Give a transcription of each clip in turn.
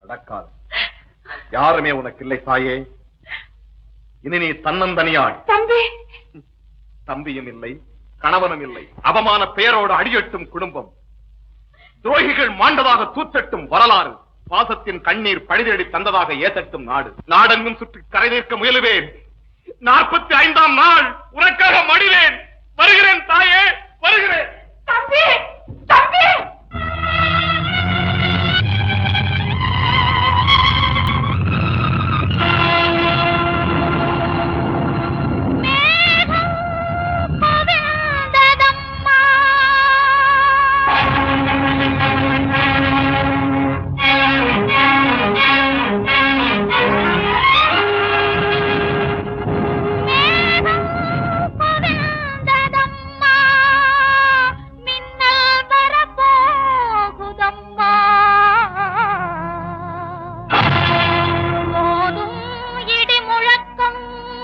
நடக்காது யாருமே உனக்கு இல்லை தாயே இனி நீ தன்னந்தனியாள் தம்பி தம்பியும் இல்லை கணவனும் இல்லை அவமான பெயரோடு அடியட்டும் குடும்பம் துரோகிகள் மாண்டதாக தூத்தட்டும் வரலாறு பாசத்தின் கண்ணீர் பழிதேடி தந்ததாக ஏத்தட்டும் நாடு நாடெங்கும் சுற்றி கரை நிற்க முயலுவேன் நாற்பத்தி ஐந்தாம் நாள் உனக்காக மடிவேன் வருகிறேன் தாயே வருகிறேன் தம்பி தம்பி மின்னல் வரப்போகுதம்மா மோதும் இடி முழக்கம்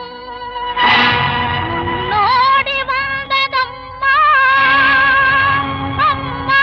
முன்னோடி வந்ததம்மா அம்மா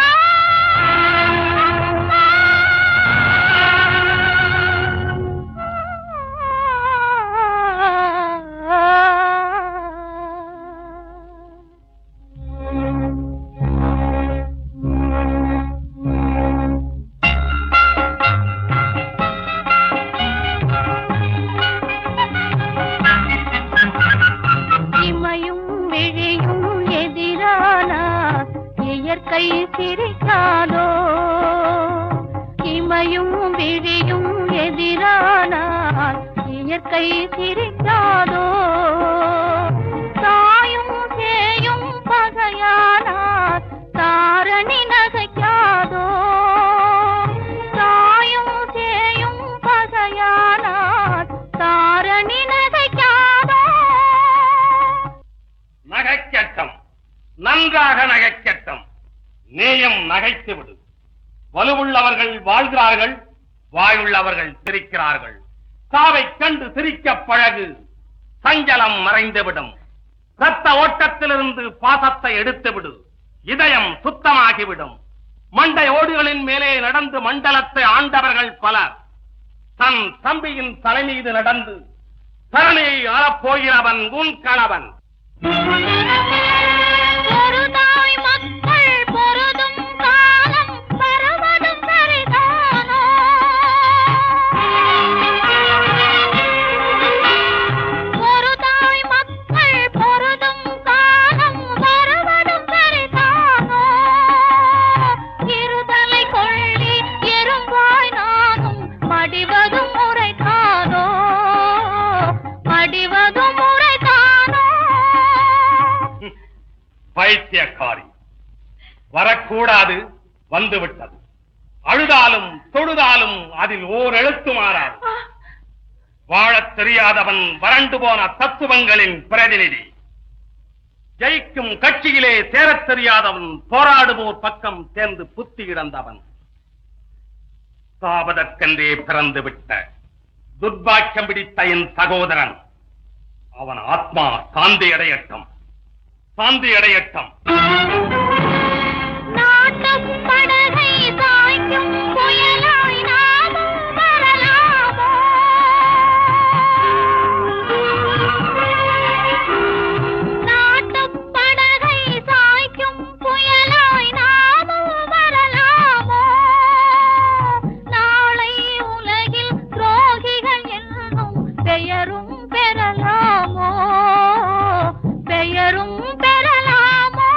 இமையும் விழியும் எதிரானார் இயற்கை சிரிக்காதோ இமையும் விழியும் எதிரானார் இயற்கை சிரிக்காதோ தாயும் சேயும் பகையானார் தாரணி நகைக்காதோ தாயும் சேயும் பகையானார் தாரணி நகைக்காதோ நகைக்கட்டம் நன்றாக நகைக்கட்டம் நேயம் நகைத்து விடு வலுவுள்ளவர்கள் வாழ்கிறார்கள் வாயுள்ளவர்கள் சிரிக்கிறார்கள் சாவை கண்டு சிரிக்க பழகு சஞ்சலம் மறைந்துவிடும் ரத்த ஓட்டத்திலிருந்து பாசத்தை எடுத்து விடு இதயம் சுத்தமாகிவிடும் மண்டை ஓடுகளின் மேலே நடந்து மண்டலத்தை ஆண்டவர்கள் பலர் தன் தம்பியின் தலை மீது நடந்து தரணியை ஆளப்போகிறவன் உன் கணவன் ஒரு தாய் மக்கள் பொருதும் காலம் வருவதும் சரிதானோ ஒரு தாய் மக்கள் பொருதும் காலம் வருவதும் சரிதானோ இருதலை கொள்ளி எறும்பாய் நானும் மடிவதும் முறைதானோ மடிவதும் முறைதானோ பைத்தியக்காரி வரக்கூடாது வந்துவிட்டது அழுதாலும் தொழுதாலும் அதில் ஓர் எழுத்து மாறாது வாழத் தெரியாதவன் வறண்டு போன தத்துவங்களின் பிரதிநிதி ஜெயிக்கும் கட்சியிலே சேரத் தெரியாதவன் போராடுவோர் பக்கம் சேர்ந்து புத்தி இழந்தவன் சாவதற்கென்றே பிறந்து விட்ட துர்பாக்கியம் பிடித்த என் சகோதரன் அவன் ஆத்மா சாந்தி அடையட்டும் சாந்தி அடையட்டும் நாட்டுப் படகை சாய்க்கும் புயலாய் நாமும் வரலாமோ? நாட்டுப் படகை சாய்க்கும் புயலாய் நாமும் வரலாமோ? நாளை உலகில் துரோகிகள் என்னும் பெயரும் பெறலாமோ பெயரும் பெறலாமோ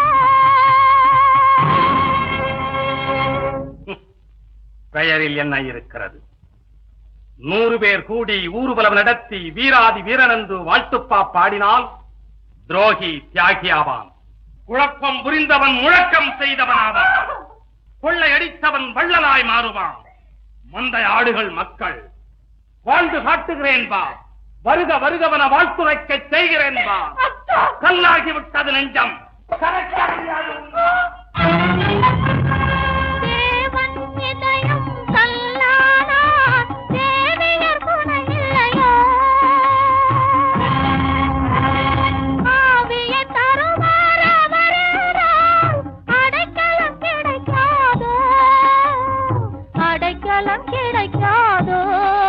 பெயரில் என்ன இருக்கிறது நூறு பேர் கூடி ஊர்வலம் நடத்தி வீராதி வீரன் என்று வாழ்த்துப்பா பாடினால் துரோகி தியாகியாவான் குழப்பம் புரிந்தவன் முழக்கம் செய்தவன் ஆவான் கொள்ளையடித்தவன் வள்ளலாய் மாறுவான் மந்தை ஆடுகள் மக்கள் வாழ்ந்து காட்டுகிறேன் பா வருக வருகவன வாழ்த்துரைக்க செய்கிறேன் பா கல்லாகி விட்டது நெஞ்சம் கரைக்கறியாது தேவன் இதயம் கல்லானா தேவியர் துணையில்லையோ ஆவிய தருவார் அவரிடம் அடைக்கலம் கிடைக்காதோ அடைக்கலம் கிடைக்காதோ தெரியாதோ